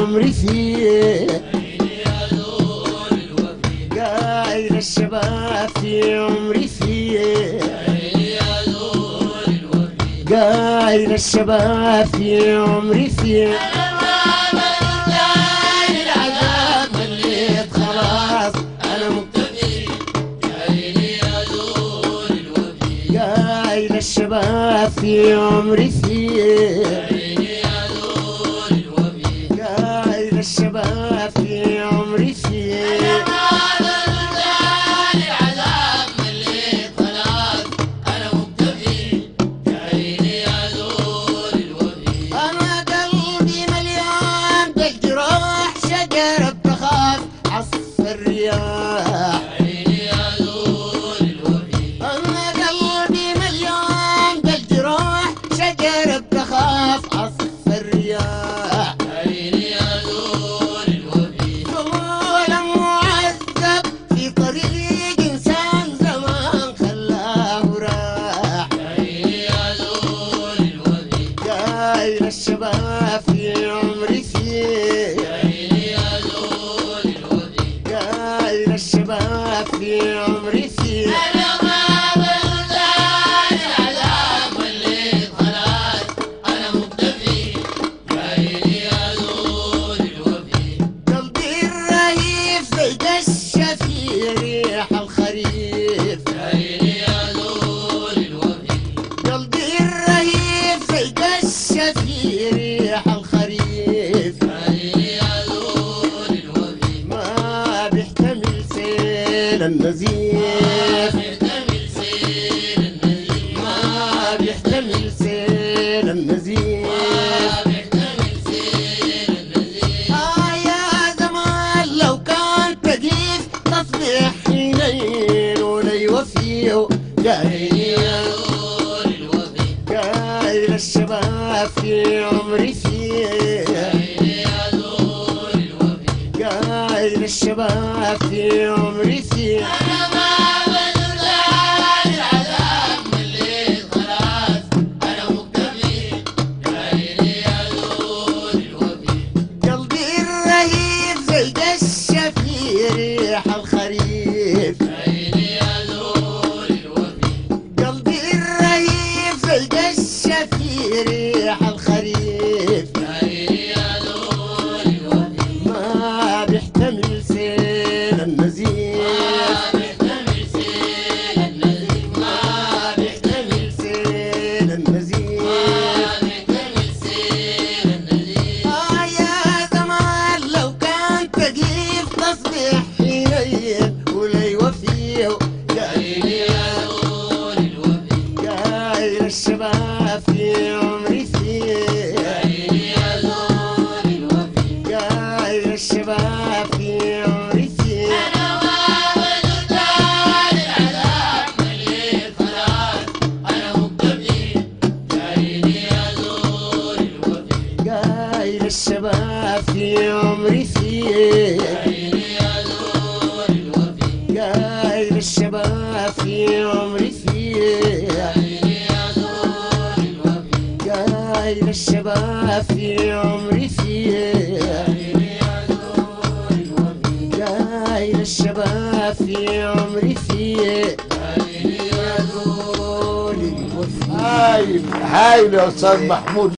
عمري فيه قايل الشباب في عمري فيه قايل الشباب في عمري فيه العذاب مليت خلاص انا مكتفي قايل الشباب في عمري فيه قايل الشباب في عمري فيه أنا قلبي مليان بالجراح شجرة بخاف عصف الرياح أنا قلبي مليان بالجراح شجرة بخاف عصف الرياح طول معذب في طريق إنسان زمان خلاه راح قايل الشباب في عمري فيه قايل الشباب في عمري فيه قلبي الرهيف زي دشة في ريح الخريف قلبي الرهيف زي دشة في ريح الخريف ما بيحتمل سيل النزيف ما بيحتمل سيل النزيف آه يا زمان لو كان تقيف تصبح حنين ولا يوفيه قايل قايل الشباب في عمري فيه قايل الشباب في عمري فيه قلبي الرهيب زي دشة في ريح الخريف قلبي الرهيب زي دشة في ريح الخريف ما بيحتمل سيل النزيف ما بيحتمل سيل النزيف آه يا زمان لو كان تقيف تصبح حنين ولا يوفيه قايل قايل الشباب في عمري فيه قايل الشباب في عمري فيه قايل الشباب في عمري فيه قايل الشباب في عمري فيه قايل الشباب في عمري فيه قايل الشباب في عمري فيه هايل هايل يا استاذ محمود